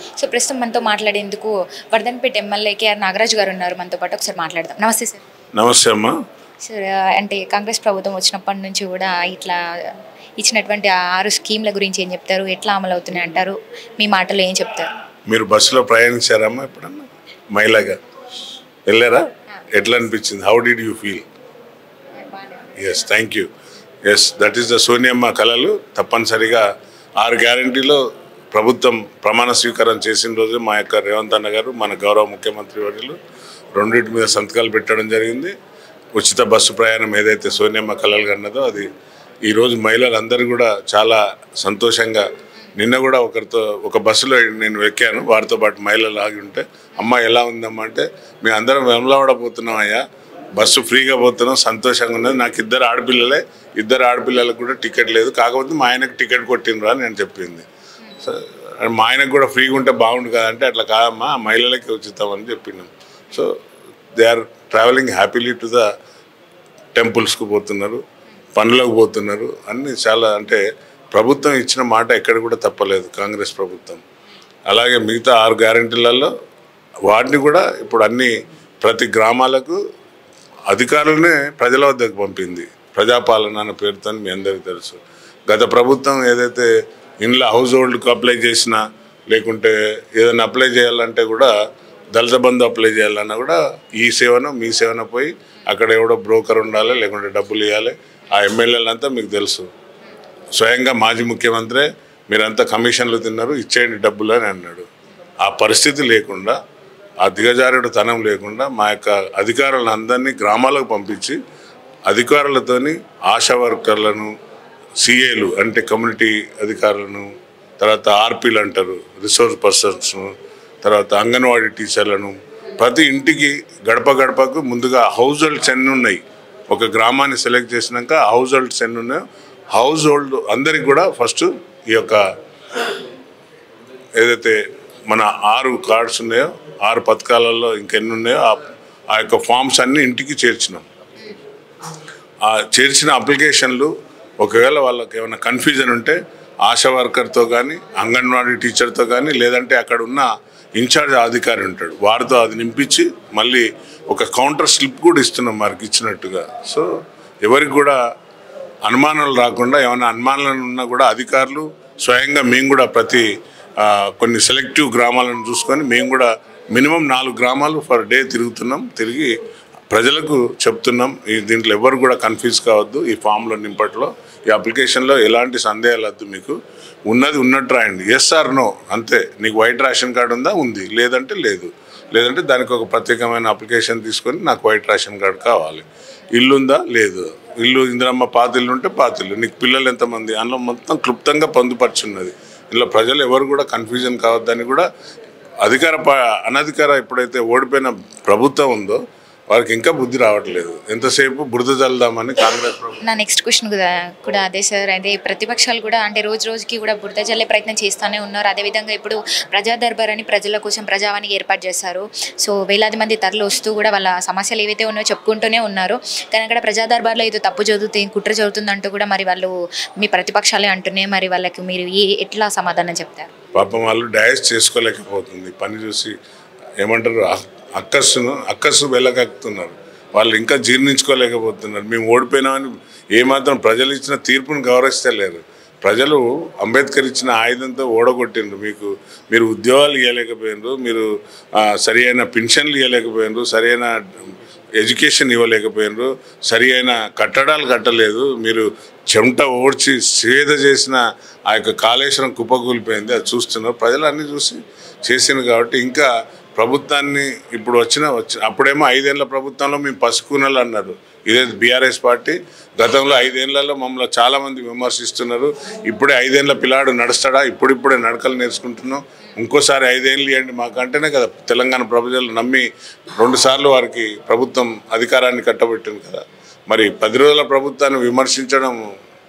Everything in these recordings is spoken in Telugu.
సో ప్రస్తుతం మనతో మాట్లాడేందుకు వర్ధన్పేట ఎమ్మెల్యే కేఆర్ నాగరాజు గారు ఉన్నారు మనతో పాటు ఒకసారి మాట్లాడదాం నమస్తే సార్ నమస్తే అమ్మా సార్ అంటే కాంగ్రెస్ ప్రభుత్వం వచ్చినప్పటి నుంచి కూడా ఇట్లా ఇచ్చినటువంటి ఆ ఆరు స్కీమ్ల గురించి ఏం చెప్తారు ఎట్లా అమలు అవుతున్నాయి అంటారు మీ మాటలో ఏం చెప్తారు మీరు బస్సులో ప్రయాణించారమ్మా ఎప్పుడన్నా మహిళగా వెళ్ళారా ఎట్లా అనిపించింది how did you feel yes thank you yes that is the Soniamma కళలు తప్పనిసరిగా ఆరు గ్యారంటీలో ప్రభుత్వం ప్రమాణ స్వీకారం చేసిన రోజు మా యొక్క రేవంత్ అన్న గారు మన గౌరవ ముఖ్యమంత్రి వర్యులు రెండింటి మీద సంతకాలు పెట్టడం జరిగింది ఉచిత బస్సు ప్రయాణం ఏదైతే సోనియమ్మ కళలు కన్నదో అది ఈరోజు మహిళలందరూ కూడా చాలా సంతోషంగా నిన్న కూడా ఒకరితో ఒక బస్సులో నేను ఎక్కాను వారితో పాటు మహిళలు ఆగి ఉంటే అమ్మ ఎలా ఉందమ్మా అంటే మేము అందరం వెమలవాడపోతున్నాం అయ్యా బస్సు ఫ్రీగా పోతున్నాం సంతోషంగా ఉన్నది నాకు ఇద్దరు ఆడపిల్లలే ఇద్దరు ఆడపిల్లలకు కూడా టికెట్ లేదు కాకపోతే మా ఆయనకు టికెట్ కొట్టినరా అని నేను చెప్పింది సో మా ఆయనకు కూడా ఫ్రీగా ఉంటే బాగుండు కదా అంటే అట్లా కాదమ్మా మహిళలకి ఉచితం అని చెప్పినాం so they are travelling happily to the టెంపుల్స్కు పోతున్నారు పనులకు పోతున్నారు అన్ని చాలా అంటే ప్రభుత్వం ఇచ్చిన మాట ఎక్కడ కూడా తప్పలేదు కాంగ్రెస్ ప్రభుత్వం అలాగే మిగతా ఆరు గ్యారంటీలలో వాటిని కూడా ఇప్పుడు అన్ని ప్రతి గ్రామాలకు అధికారులనే ప్రజల వద్దకు పంపింది ప్రజాపాలన అన్న పేరుతో మీ అందరికీ తెలుసు గత ప్రభుత్వం ఏదైతే ఇండ్ల హౌస్ హోల్డ్కి అప్లై చేసినా లేకుంటే ఏదైనా అప్లై చేయాలంటే కూడా దళిత బంధు అప్లై చేయాలన్నా కూడా ఈ సేవను మీ సేవన పోయి అక్కడ ఎవడో బ్రోకర్ ఉండాలి లేకుంటే డబ్బులు ఇవ్వాలి ఆ ఎమ్మెల్యేలంతా మీకు తెలుసు స్వయంగా మాజీ ముఖ్యమంత్రి మీరంతా కమిషన్లు తిన్నారు ఇచ్చేయండి డబ్బులు అని అన్నాడు ఆ పరిస్థితి లేకుండా ఆ దిగజారుడు తనం లేకుండా మా యొక్క అధికారులను అందరినీ గ్రామాలకు పంపించి అధికారులతోని ఆశా వర్కర్లను సిఏలు అంటే కమ్యూనిటీ అధికారులను తర్వాత ఆర్పీలు అంటారు రిసోర్స్ పర్సన్స్ను తర్వాత అంగన్వాడీ టీచర్లను ప్రతి ఇంటికి గడప గడపకు ముందుగా హౌస్ హోల్డ్స్ ఎన్ని ఉన్నాయి ఒక గ్రామాన్ని సెలెక్ట్ చేసినాక హౌస్ హోల్డ్స్ ఎన్ని ఉన్నాయో హౌస్ హోల్డ్ అందరికి కూడా ఫస్ట్ ఈ యొక్క ఏదైతే మన ఆరు కార్డ్స్ ఉన్నాయో ఆరు పథకాలలో ఇంకెన్ని ఉన్నాయో ఆ ఆ యొక్క ఫామ్స్ అన్ని ఇంటికి చేర్చినాం ఆ చేర్చిన అప్లికేషన్లు ఒకవేళ వాళ్ళకి ఏమైనా కన్ఫ్యూజన్ ఉంటే ఆశా వర్కర్తో కానీ అంగన్వాడీ టీచర్తో కానీ లేదంటే అక్కడ ఉన్న ఇన్ఛార్జ్ అధికారి ఉంటాడు వారితో అది నింపించి మళ్ళీ ఒక కౌంటర్ స్లిప్ కూడా ఇస్తున్నాం వారికి ఇచ్చినట్టుగా సో ఎవరికి కూడా అనుమానాలు రాకుండా ఏమైనా అనుమానాలు ఉన్నా కూడా అధికారులు స్వయంగా మేము కూడా ప్రతి ఆ, కొన్ని సెలెక్టివ్ గ్రామాలను చూసుకొని మేము కూడా మినిమం నాలుగు గ్రామాలు ఫర్ డే తిరుగుతున్నాం తిరిగి ప్రజలకు చెప్తున్నాం ఈ దీంట్లో ఎవరు కూడా కన్ఫ్యూజ్ కావద్దు ఈ ఫామ్లో నింపట్లో ఈ అప్లికేషన్లో ఎలాంటి సందేహాలు వద్దు మీకు ఉన్నది ఉన్నట్టు రాయండి ఎస్ ఆర్ నో అంతే నీకు వైట్ రేషన్ కార్డు ఉందా ఉంది లేదంటే లేదు లేదంటే దానికి ఒక ప్రత్యేకమైన అప్లికేషన్ తీసుకొని నాకు వైట్ రేషన్ కార్డు కావాలి ఇల్లు ఉందా లేదు ఇల్లు ఇందిరమ్మ పాత ఇల్లు ఉంటే పాత ఇల్లు నీకు పిల్లలు ఎంతమంది అందులో మొత్తం క్లుప్తంగా పొందుపరుచున్నది ఇందులో ప్రజలు ఎవరు కూడా కన్ఫ్యూజన్ కావద్దని కూడా అధికార ప- అనధికార ఎప్పుడైతే ఓడిపోయిన ప్రభుత్వం ఉందో వారికి ఇంకా బుద్ధి రావట్లేదు ఎంతసేపు బురద చల్దామని కాంగ్రెస్ ప్రభుత్వం నా నెక్స్ట్ క్వశ్చన్ కూడా కూడా అదే సార్ అదే ప్రతిపక్షాలు కూడా అంటే రోజు రోజుకి కూడా బురద జల్లే ప్రయత్నం చేస్తూనే ఉన్నారు అదేవిధంగా ఇప్పుడు ప్రజా దర్బార్ అని ప్రజల కోసం ప్రజావాణి ఏర్పాటు చేశారు సో వేలాది మంది తరలి వస్తూ కూడా వాళ్ళ సమస్యలు ఏవైతే ఉన్నాయో చెప్పుకుంటూనే ఉన్నారు కానీ అక్కడ ప్రజా దర్బార్లో ఏదో తప్పు జరుగుతుంది కుట్ర జరుగుతుంది అంటూ కూడా మరి వాళ్ళు మీ ప్రతిపక్షాలే అంటున్నాయి మరి వాళ్ళకి మీరు ఏ ఎట్లా సమాధానం చెప్తారు పాపం వాళ్ళు డయాస్ చేసుకోలేకపోతుంది పని చూసి ఏమంటారు అ- అక్కస్సును అక్కస్సు వెళ్ళగక్కుతున్నారు వాళ్ళు ఇంకా జీర్ణించుకోలేకపోతున్నారు మేము ఓడిపోయినామని ఏమాత్రం ప్రజలు ఇచ్చిన తీర్పును గౌరవిస్తలేరు ప్రజలు అంబేద్కర్ ఇచ్చిన ఆయుధంతో ఓడగొట్టిండ్రు మీకు మీరు ఉద్యోగాలు ఇవ్వలేకపోయినరు మీరు ఆ, సరి అయిన పెన్షన్లు ఇవ్వలేకపోయినరు సరి అయిన ఎడ్యుకేషన్ ఇవ్వలేకపోయినరు సరి అయిన కట్టడాలు కట్టలేదు మీరు చెమట ఓడ్చి స్వేద చేసిన ఆ యొక్క కాళేశ్వరం కుప్పకూలిపోయింది అది చూస్తున్నారు ప్రజలు అన్నీ చూసి చేసింది కాబట్టి ఇంకా ప్రభుత్వాన్ని ఇప్పుడు వచ్చిన వచ్చి అప్పుడేమో ఐదేళ్ల ప్రభుత్వంలో మేము పసుకునలు అన్నారు ఇదే బీఆర్ఎస్ పార్టీ గతంలో ఐదేళ్లలో మమ్మల్ని చాలామంది విమర్శిస్తున్నారు ఇప్పుడే ఐదేళ్ల పిల్లాడు నడుస్తాడా ఇప్పుడిప్పుడే నడకలు నేర్చుకుంటున్నాం ఇంకోసారి ఐదేళ్ళు ఇవ్వండి మాకంటేనే కదా తెలంగాణ ప్రజలు నమ్మి రెండుసార్లు వారికి ప్రభుత్వం అధికారాన్ని కట్టబెట్టింది కదా మరి పది రోజుల ప్రభుత్వాన్ని విమర్శించడం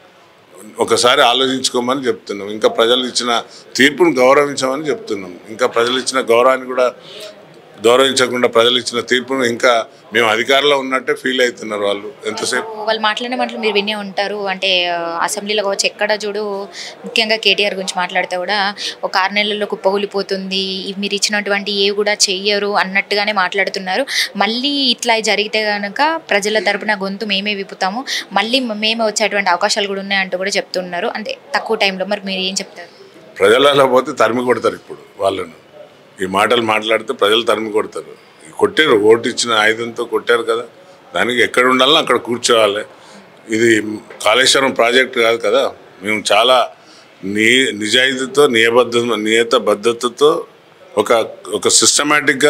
ఒకసారి ఆలోచించుకోమని చెప్తున్నాం ఇంకా ప్రజలు ఇచ్చిన తీర్పును గౌరవించమని చెప్తున్నాం ఇంకా ప్రజలు ఇచ్చిన గౌరవాన్ని కూడా గౌరవించకుండా ప్రజలు ఇచ్చిన తీర్పును ఇంకా మేము అధికారంలో ఉన్నట్టే ఫీల్ అవుతున్నారు వాళ్ళు ఎంతసేపు వాళ్ళు మాట్లాడిన మాటలు మీరు వినే ఉంటారు అంటే ఆ, అసెంబ్లీలో కావచ్చు ఎక్కడ చూడు ముఖ్యంగా కేటీఆర్ గురించి మాట్లాడితే కూడా ఒక ఆరు నెలల్లో కుప్పగూలిపోతుంది ఇవి మీరు ఇచ్చినటువంటి ఏవి కూడా చెయ్యరు అన్నట్టుగానే మాట్లాడుతున్నారు మళ్ళీ ఇట్లా జరిగితే కనుక ప్రజల తరపున గొంతు మేమే విప్పుతాము మళ్ళీ మేమే వచ్చేటువంటి అవకాశాలు కూడా ఉన్నాయంటూ కూడా చెప్తున్నారు అంటే తక్కువ టైంలో మరి మీరు ఏం చెప్తారు ప్రజలలో పోతే తరిమి కొడతారు ఇప్పుడు వాళ్ళను ఈ మాటలు మాట్లాడితే ప్రజలు తరిమి కొడతారు ఈ కొట్టారు ఓటు ఇచ్చిన ఆయుధంతో కొట్టారు కదా దానికి ఎక్కడ ఉండాలో అక్కడ కూర్చోవాలి ఇది కాళేశ్వరం ప్రాజెక్ట్ కాదు కదా మేము చాలా నీ నిజాయితీతో నియబద్ధ నియత బద్ధతతో ఒక ఒక సిస్టమేటిక్గా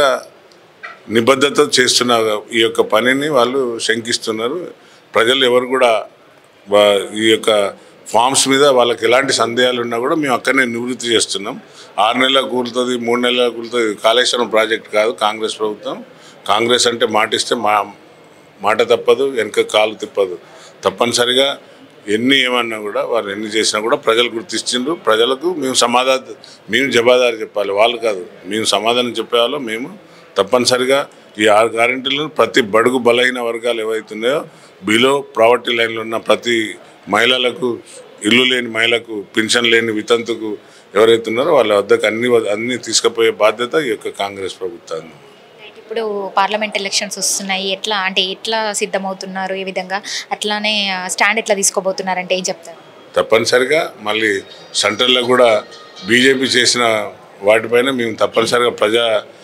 నిబద్ధత చేస్తున్న ఈ యొక్క పనిని వాళ్ళు శంకిస్తున్నారు ప్రజలు ఎవరు కూడా వా- ఈ యొక్క ఫామ్స్ మీద వాళ్ళకి ఎలాంటి సందేహాలు ఉన్నా కూడా మేము అక్కడనే నివృత్తి చేస్తున్నాం ఆరు నెలలకు కూలుతుంది మూడు నెలలకు కూలుతుంది కాళేశ్వరం ప్రాజెక్ట్ కాదు కాంగ్రెస్ ప్రభుత్వం కాంగ్రెస్ అంటే మాటిస్తే మా మాట తప్పదు వెనక కాలు తిప్పదు తప్పనిసరిగా ఎన్ని ఏమన్నా కూడా వారు ఎన్ని చేసినా కూడా ప్రజలు గుర్తించిండ్రు ప్రజలకు మేము సమాధానం మేము జవాదారు చెప్పాలి వాళ్ళు కాదు మేము సమాధానం చెప్పేవాళ్ళం మేము తప్పనిసరిగా ఈ ఆరు గ్యారెంటీలను ప్రతి బడుగు బలహీన వర్గాలు ఏవైతున్నాయో బిలో ప్రావర్టీ లైన్లో ఉన్న ప్రతి మహిళలకు ఇల్లు లేని మహిళకు పింఛన్ లేని వితంతుకు ఎవరైతే ఉన్నారో వాళ్ళ వద్దకు అన్ని అన్ని తీసుకుపోయే బాధ్యత ఈ యొక్క కాంగ్రెస్ ప్రభుత్వాన్ని ఇప్పుడు పార్లమెంట్ ఎలక్షన్స్ వస్తున్నాయి ఎట్లా అంటే ఎట్లా సిద్ధమవుతున్నారు ఏ విధంగా అట్లానే స్టాండ్ ఎట్లా తీసుకోబోతున్నారంటే ఏం చెప్తారు తప్పనిసరిగా మళ్ళీ సెంట్రల్లో కూడా బీజేపీ చేసిన వాటిపైన మేము తప్పనిసరిగా ప్రజా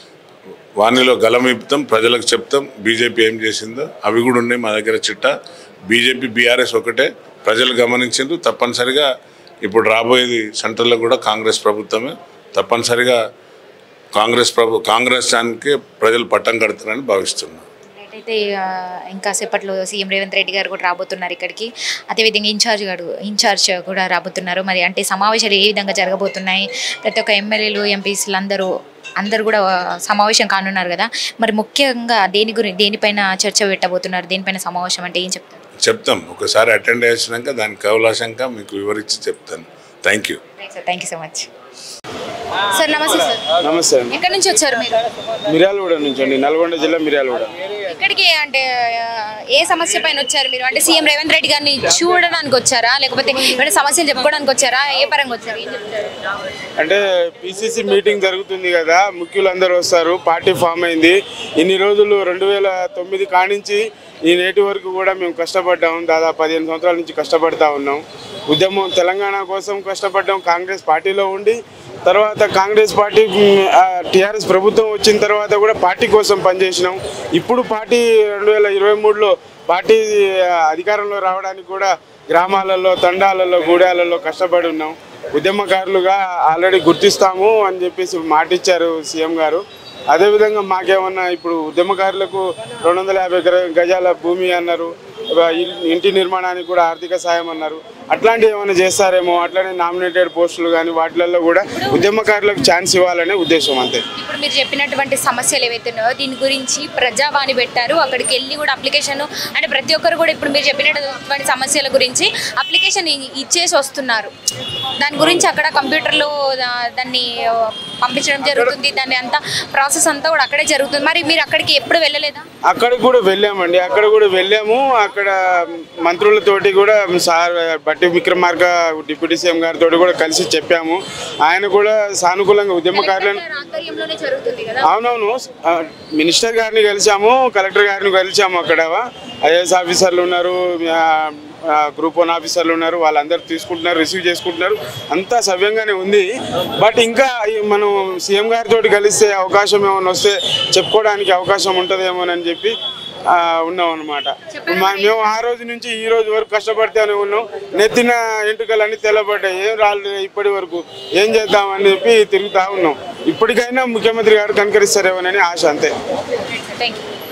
వాణిలో గలం ఇప్పుతాం ప్రజలకు చెప్తాం బీజేపీ ఏం చేసిందో అవి కూడా ఉన్నాయి మా దగ్గర చిట్ట బీజేపీ బీఆర్ఎస్ ఒకటే ప్రజలు గమనించిండ్రు తప్పనిసరిగా ఇప్పుడు రాబోయేది సెంట్రల్లో కూడా కాంగ్రెస్ ప్రభుత్వమే తప్పనిసరిగా కాంగ్రెస్ ప్రభు కాంగ్రెస్ దానికి ప్రజలు పట్టం కడతారని భావిస్తున్నాను అయితే ఆ, ఇంకా సేపట్లో సీఎం రేవంత్ రెడ్డి గారు కూడా రాబోతున్నారు ఇక్కడికి అదేవిధంగా ఇన్ఛార్జ్ గారు ఇన్ఛార్జ్ కూడా రాబోతున్నారు మరి అంటే సమావేశాలు ఏ విధంగా జరగబోతున్నాయి ప్రతి ఒక్క ఎమ్మెల్యేలు ఎంపీసీలు అందరూ అందరూ కూడా ఆ, సమావేశం కానున్నారు కదా మరి ముఖ్యంగా దేని గురించి దేనిపైన చర్చ పెట్టబోతున్నారు దేనిపైన సమావేశం అంటే ఏం చెప్తారు చెప్తాం ఒకసారి అటెండ్ చేసినాక దానికి కౌలాశంగా మీకు వివరించి చెప్తాను thank you sir thank you so much sir నమస్తే సార్ నమస్తే అండి ఎక్కడి నుంచి వచ్చారు మీరు మిర్యాలగూడ నుంచి అండి నల్గొండ జిల్లా మిర్యాలగూడ ఇక్కడికి అంటే ఆ, ఏ సమస్య పైన వచ్చారు మీరు అంటే సీఎం రేవంత్ రెడ్డి గారిని చూడడానికి వచ్చారా లేకపోతే ఏమైనా సమస్యలు చెప్పుకోవడానికి వచ్చారా ఏ పరంగా వచ్చారు ఏం చెప్తారు అంటే పిసిసి మీటింగ్ జరుగుతుంది కదా ముఖ్యులందరూ వస్తారు పార్టీ ఫామ్ అయింది ఇన్ని రోజులు రెండు వేల తొమ్మిది కానించి ఈ నేటి వరకు కూడా మేము కష్టపడ్డాం దాదాపు పదిహేను సంవత్సరాల నుంచి కష్టపడతా ఉన్నాం ఉద్యమం తెలంగాణ కోసం కష్టపడ్డాం కాంగ్రెస్ పార్టీలో ఉండి తర్వాత కాంగ్రెస్ పార్టీ టీఆర్ఎస్ ప్రభుత్వం వచ్చిన తర్వాత కూడా పార్టీ కోసం పనిచేసినాం ఇప్పుడు పార్టీ రెండు వేల ఇరవై మూడులో పార్టీ ఆ, అధికారంలో రావడానికి కూడా గ్రామాలలో తండాలలో గూడాలలో కష్టపడి ఉన్నాం ఉద్యమకారులుగా ఆల్రెడీ గుర్తిస్తాము అని చెప్పేసి మాట ఇచ్చారు సీఎం గారు అదేవిధంగా మాకేమన్నా ఇప్పుడు ఉద్యమకారులకు రెండు వందల యాభై గ్ర- గజాల భూమి అన్నారు ఇ- ఇంటి నిర్మాణానికి కూడా ఆర్థిక సాయం అన్నారు అట్లాంటివి ఏమైనా చేస్తారేమో అట్లనే నామినేటెడ్ పోస్టులు కానీ వాటిలలో కూడా ఉద్యమకారులకు ఛాన్స్ ఇవ్వాలనే ఉద్దేశం అంతే ఇప్పుడు మీరు చెప్పినటువంటి సమస్యలు ఏవైతే ఉన్నాయో దీని గురించి ప్రజావాణి పెట్టారు అక్కడికి వెళ్ళి కూడా అప్లికేషన్ అంటే ప్రతి ఒక్కరు కూడా ఇప్పుడు మీరు చెప్పినటువంటి సమస్యల గురించి అప్లికేషన్ ఇ- ఇచ్చేసి వస్తున్నారు దాని గురించి అక్కడ కంప్యూటర్లో దా- దాన్ని ఆ, పంపించడం జరుగుతుంది దాన్ని అంతా ప్రాసెస్ అంతా కూడా అక్కడే జరుగుతుంది మరి మీరు అక్కడికి ఎప్పుడు వెళ్ళలేదా అక్కడికి కూడా వెళ్ళామండి అక్కడ కూడా వెళ్ళాము అక్కడ మంత్రులతోటి కూడా సార్ బట్టి విక్రమార్క డిప్యూటీ సీఎం గారితో కూడా కలిసి చెప్పాము ఆయన కూడా సానుకూలంగా ఉద్యమకారులను ఆధ్వర్యంలోనే జరుగుతుంది కదా అవునవును ఆ, మినిస్టర్ గారిని కలిసాము కలెక్టర్ గారిని కలిసాము అక్కడ ఐఏఎస్ ఆఫీసర్లు ఉన్నారు ఆ, ఆ, గ్రూప్ వన్ ఆఫీసర్లు ఉన్నారు వాళ్ళందరూ తీసుకుంటున్నారు రిసీవ్ చేసుకుంటున్నారు అంతా సవ్యంగానే ఉంది బట్ ఇంకా ఈ మనం సీఎం గారితో కలిస్తే అవకాశం ఏమైనా వస్తే చెప్పుకోవడానికి అవకాశం ఉంటుందేమోనని చెప్పి ఆ, ఉన్నాం అనమాట మేము ఆ రోజు నుంచి ఈ రోజు వరకు కష్టపడితేనే ఉన్నాం నెత్తిన ఎంటుకలన్నీ తెల్లబడ్డాయి ఏం రాలేదు ఇప్పటి వరకు ఏం చేద్దామని చెప్పి తిరుగుతా ఉన్నాం ఇప్పటికైనా ముఖ్యమంత్రి గారు కనుకరిస్తారేమోనని ఆశ అంతే థ్యాంక్ యూ